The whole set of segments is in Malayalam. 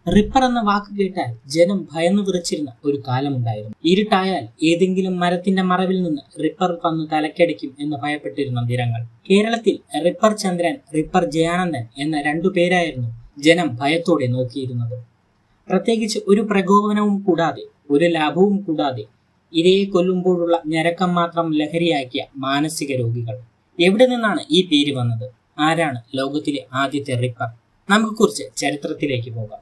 റിപ്പർ എന്ന വാക്ക് കേട്ടാൽ ജനം ഭയന്നു വിറച്ചിരുന്ന ഒരു കാലമുണ്ടായിരുന്നു ഇരുട്ടായാൽ ഏതെങ്കിലും മരത്തിന്റെ മറവിൽ നിന്ന് റിപ്പർ വന്ന് തലക്കടിക്കും എന്ന് ഭയപ്പെട്ടിരുന്ന ദിനങ്ങൾ കേരളത്തിൽ റിപ്പർ ചന്ദ്രൻ റിപ്പർ ജയാനന്ദൻ എന്ന രണ്ടു പേരായിരുന്നു ജനം ഭയത്തോടെ നോക്കിയിരുന്നത് പ്രത്യേകിച്ച് ഒരു പ്രകോപനവും കൂടാതെ ഒരു ലാഭവും കൂടാതെ ഇരയെ കൊല്ലുമ്പോഴുള്ള ഞരക്കം മാത്രം ലഹരിയാക്കിയ മാനസിക രോഗികൾ എവിടെ നിന്നാണ് ഈ പേര് വന്നത് ആരാണ് ലോകത്തിലെ ആദ്യത്തെ റിപ്പർ നമുക്ക് കുറിച്ച് ചരിത്രത്തിലേക്ക് പോകാം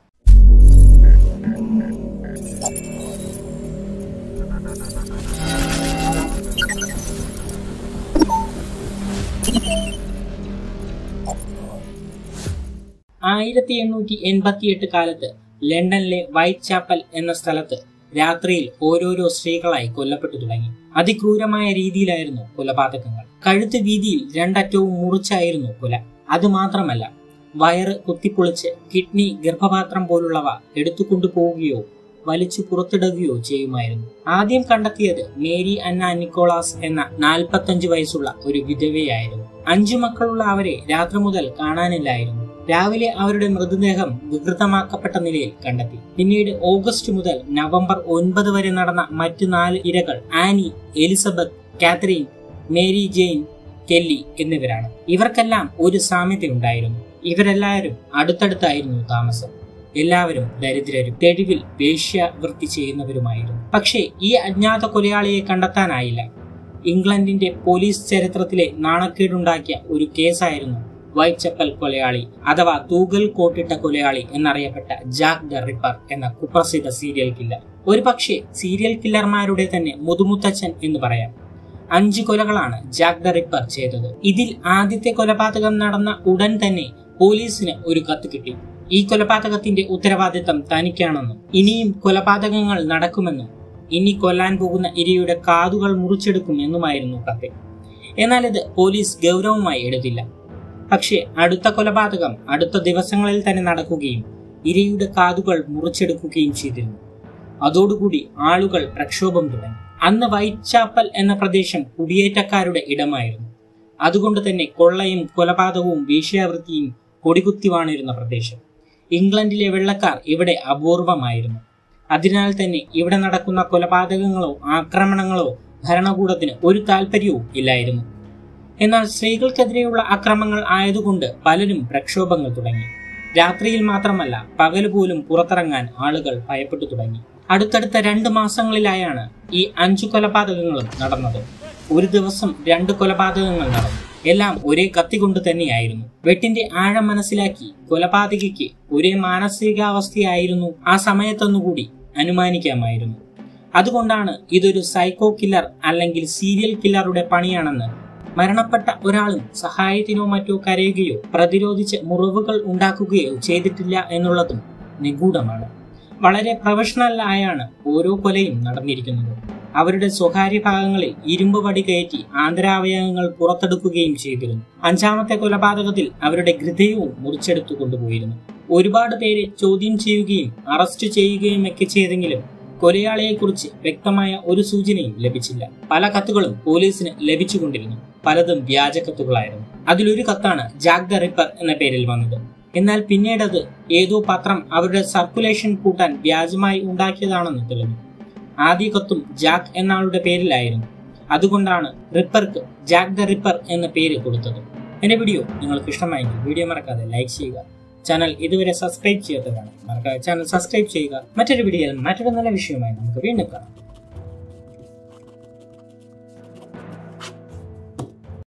ആയിരത്തി എണ്ണൂറ്റി എൺപത്തിയെട്ട് കാലത്ത് ലണ്ടനിലെ വൈറ്റ് ചാപ്പൽ എന്ന സ്ഥലത്ത് രാത്രിയിൽ ഓരോരോ സ്ത്രീകളായി കൊല്ലപ്പെട്ടു തുടങ്ങി അതിക്രൂരമായ രീതിയിലായിരുന്നു കൊലപാതകങ്ങൾ കഴുത്ത് വീതിയിൽ രണ്ടറ്റവും മുറിച്ചായിരുന്നു കൊല അതുമാത്രമല്ല വയറ് കുത്തിപ്പൊളിച്ച് കിഡ്നി ഗർഭപാത്രം പോലുള്ളവ എടുത്തുകൊണ്ടു പോവുകയോ വലിച്ചു പുറത്തിടുകയോ ചെയ്യുമായിരുന്നു ആദ്യം കണ്ടെത്തിയത് മേരി അന്ന നിക്കോളാസ് എന്ന നാൽപ്പത്തഞ്ച് വയസ്സുള്ള ഒരു വിധവയായിരുന്നു അഞ്ചു മക്കളുള്ള അവരെ രാത്രി മുതൽ കാണാനില്ലായിരുന്നു രാവിലെ അവരുടെ മൃതദേഹം വികൃതമാക്കപ്പെട്ട നിലയിൽ കണ്ടെത്തി പിന്നീട് ഓഗസ്റ്റ് മുതൽ നവംബർ ഒൻപത് വരെ നടന്ന മറ്റു നാല് ഇരകൾ Annie Elizabeth Catherine Mary Jane Kelly എന്നിവരാണ് ഇവർക്കെല്ലാം ഒരു സാമ്യതയുണ്ടായിരുന്നു ഇവരെല്ലാവരും അടുത്തടുത്തായിരുന്നു താമസം എല്ലാവരും ദരിദ്രരും തെരുവിൽ വേശ്യാവൃത്തി ചെയ്യുന്നവരുമായിരുന്നു പക്ഷേ ഈ അജ്ഞാത കൊലയാളിയെ കണ്ടെത്താനായില്ല ഇംഗ്ലണ്ടിന്റെ പോലീസ് ചരിത്രത്തിലെ നാണക്കേടുണ്ടാക്കിയ ഒരു കേസായിരുന്നു വൈറ്റപ്പൽ കൊലയാളി അഥവാ തൂകൽ കോട്ടിട്ട കൊലയാളി എന്നറിയപ്പെട്ട ജാക്ക് ദ റിപ്പർ എന്ന കുപ്രസിദ്ധ സീരിയൽ കില്ലർ ഒരു പക്ഷേ സീരിയൽ കില്ലർമാരുടെ തന്നെ മുതുമുത്തച്ഛൻ എന്ന് പറയാം അഞ്ച് കൊലകളാണ് ജാക്ക് ദ റിപ്പർ ചെയ്തത് ഇതിൽ ആദ്യത്തെ കൊലപാതകം നടന്ന ഉടൻ തന്നെ പോലീസിന് ഒരു കത്ത് കിട്ടി ഈ കൊലപാതകത്തിന്റെ ഉത്തരവാദിത്തം തനിക്കാണെന്നും ഇനിയും കൊലപാതകങ്ങൾ നടക്കുമെന്നും ഇനി കൊല്ലാൻ പോകുന്ന ഇരയുടെ കാതുകൾ മുറിച്ചെടുക്കും എന്നുമായിരുന്നു കത്ത് എന്നാൽ ഇത് പോലീസ് ഗൗരവമായി എടുത്തില്ല പക്ഷേ അടുത്ത കൊലപാതകം അടുത്ത ദിവസങ്ങളിൽ തന്നെ നടക്കുകയും ഇരയുടെ കാതുകൾ മുറിച്ചെടുക്കുകയും ചെയ്തിരുന്നു അതോടുകൂടി ആളുകൾ പ്രക്ഷോഭം തുടങ്ങി അന്ന് വൈറ്റ് ചാപ്പൽ എന്ന പ്രദേശം കുടിയേറ്റക്കാരുടെ ഇടമായിരുന്നു അതുകൊണ്ട് തന്നെ കൊള്ളയും കൊലപാതകവും വേശ്യാവൃത്തിയും കൊടികുത്തി വാണിരുന്ന പ്രദേശം ഇംഗ്ലണ്ടിലെ വെള്ളക്കാർ ഇവിടെ അപൂർവമായിരുന്നു അതിനാൽ തന്നെ ഇവിടെ നടക്കുന്ന കൊലപാതകങ്ങളോ ആക്രമണങ്ങളോ ഭരണകൂടത്തിന് ഒരു താല്പര്യവും ഇല്ലായിരുന്നു എന്നാൽ സ്ത്രീകൾക്കെതിരെയുള്ള അക്രമങ്ങൾ ആയതുകൊണ്ട് പലരും പ്രക്ഷോഭങ്ങൾ തുടങ്ങി രാത്രിയിൽ മാത്രമല്ല പകൽ പോലും പുറത്തിറങ്ങാൻ ആളുകൾ ഭയപ്പെട്ടു തുടങ്ങി അടുത്തടുത്ത രണ്ട് മാസങ്ങളിലായാണ് ഈ അഞ്ചു കൊലപാതകങ്ങളും നടന്നത് ഒരു ദിവസം രണ്ട് കൊലപാതകങ്ങൾ നടന്നു എല്ലാം ഒരേ കത്തി കൊണ്ട് തന്നെയായിരുന്നു വെട്ടിന്റെ ആഴം മനസ്സിലാക്കി കൊലപാതകയ്ക്ക് ഒരേ മാനസികാവസ്ഥയായിരുന്നു ആ സമയത്തൊന്നുകൂടി അനുമാനിക്കാമായിരുന്നു അതുകൊണ്ടാണ് ഇതൊരു സൈക്കോ കില്ലർ അല്ലെങ്കിൽ സീരിയൽ കില്ലറുടെ പണിയാണെന്ന് മരണപ്പെട്ട ഒരാളും സഹായത്തിനോ മറ്റോ കരയുകയോ പ്രതിരോധിച്ച് മുറിവുകൾ ഉണ്ടാക്കുകയോ ചെയ്തിട്ടില്ല എന്നുള്ളതും നിഗൂഢമാണ് വളരെ പ്രൊഫഷണൽ ആയാണ് ഓരോ കൊലയും നടന്നിരിക്കുന്നത് അവരുടെ സ്വകാര്യ ഭാഗങ്ങളിൽ ഇരുമ്പ് വടി കയറ്റി ആന്തരാവയവങ്ങൾ പുറത്തെടുക്കുകയും ചെയ്തിരുന്നു അഞ്ചാമത്തെ കൊലപാതകത്തിൽ അവരുടെ ഹൃദയവും മുറിച്ചെടുത്തു കൊണ്ടുപോയിരുന്നു ഒരുപാട് പേരെ ചോദ്യം ചെയ്യുകയും അറസ്റ്റ് ചെയ്യുകയും ഒക്കെ ചെയ്തെങ്കിലും കൊലയാളിയെക്കുറിച്ച് വ്യക്തമായ ഒരു സൂചനയും ലഭിച്ചില്ല പല കത്തുകളും പോലീസിന് ലഭിച്ചുകൊണ്ടിരുന്നു പലതും വ്യാജ കത്തുകളായിരുന്നു അതിലൊരു കത്താണ് ജാക്ക് ദ റിപ്പർ എന്ന പേരിൽ വന്നത് എന്നാൽ പിന്നീട് അത് ഏതോ പത്രം അവരുടെ സർക്കുലേഷൻ കൂട്ടാൻ വ്യാജമായി ഉണ്ടാക്കിയതാണെന്ന് തെളിഞ്ഞു ആദ്യ കത്തും ജാക്ക് എന്നാളുടെ പേരിലായിരുന്നു അതുകൊണ്ടാണ് റിപ്പർക്ക് ജാക്ക് ദ റിപ്പർ എന്ന പേര് കൊടുത്തത് എന്റെ വീഡിയോ നിങ്ങൾക്ക് ഇഷ്ടമായെങ്കിൽ വീഡിയോ മറക്കാതെ ലൈക്ക് ചെയ്യുക ചാനൽ ഇതുവരെ സബ്സ്ക്രൈബ് ചെയ്യാത്തവരാണ് മറക്കാതെ ചാനൽ സബ്സ്ക്രൈബ് ചെയ്യുക മറ്റൊരു വീഡിയോയിൽ മറ്റൊരു നല്ല വിഷയമായി നമുക്ക് വീണ്ടും കാണാം